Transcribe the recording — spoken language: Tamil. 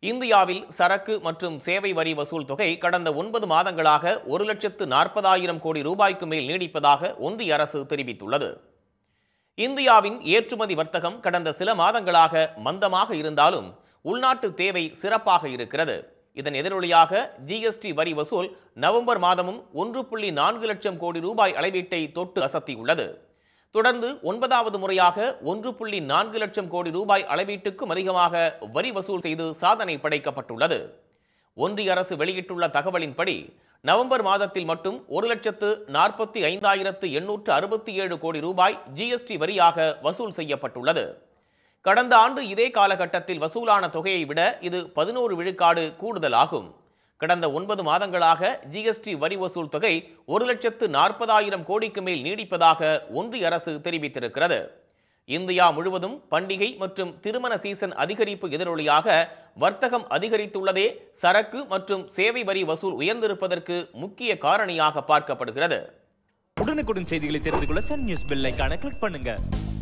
இந்தியாவில் சரக்கு மற்றும் சேவை வரி வசூல் தொகை கடந்த ஒன்பது மாதங்களாக ஒரு லட்சத்து நாற்பதாயிரம் கோடி ரூபாய்க்கு மேல் நீடிப்பதாக ஒன்றிய அரசு தெரிவித்துள்ளது இந்தியாவின் ஏற்றுமதி வர்த்தகம் கடந்த சில மாதங்களாக மந்தமாக இருந்தாலும் உள்நாட்டு தேவை சிறப்பாக இருக்கிறது இதன் எதிரொலியாக ஜிஎஸ்டி வரி வசூல் நவம்பர் மாதமும் ஒன்று புள்ளி நான்கு லட்சம் கோடி ரூபாய் அளவீட்டை தொட்டு அசத்தியுள்ளது தொடர்ந்து ஒன்பதாவது முறையாக ஒன்று புள்ளி நான்கு லட்சம் கோடி ரூபாய் அளவீட்டுக்கும் அதிகமாக வரி வசூல் செய்து சாதனை படைக்கப்பட்டுள்ளது ஒன்றிய அரசு வெளியிட்டுள்ள தகவலின்படி நவம்பர் மாதத்தில் மட்டும் ஒரு லட்சத்து நாற்பத்தி ஐந்தாயிரத்து எண்ணூற்று அறுபத்தி ஏழு கோடி ரூபாய் ஜிஎஸ்டி வரியாக வசூல் செய்யப்பட்டுள்ளது கடந்த ஆண்டு இதே காலகட்டத்தில் வசூலான தொகையை விட இது பதினோரு விழுக்காடு கூடுதலாகும் கடந்த ஒன்பது மாதங்களாக ஜிஎஸ்டி வரி வசூல் தொகை ஒரு லட்சத்து நாற்பதாயிரம் கோடிக்கு மேல் நீடிப்பதாக ஒன்றிய அரசு தெரிவித்திருக்கிறது இந்தியா முழுவதும் பண்டிகை மற்றும் திருமண சீசன் அதிகரிப்பு எதிரொலியாக வர்த்தகம் அதிகரித்துள்ளதே சரக்கு மற்றும் சேவை வரி வசூல் உயர்ந்திருப்பதற்கு முக்கிய காரணியாக பார்க்கப்படுகிறது உடனுக்குடன் செய்திகளை தெரிந்து கொள்ள சன் நியூஸ் பெல் ஐகானை கிளிக் பண்ணுங்க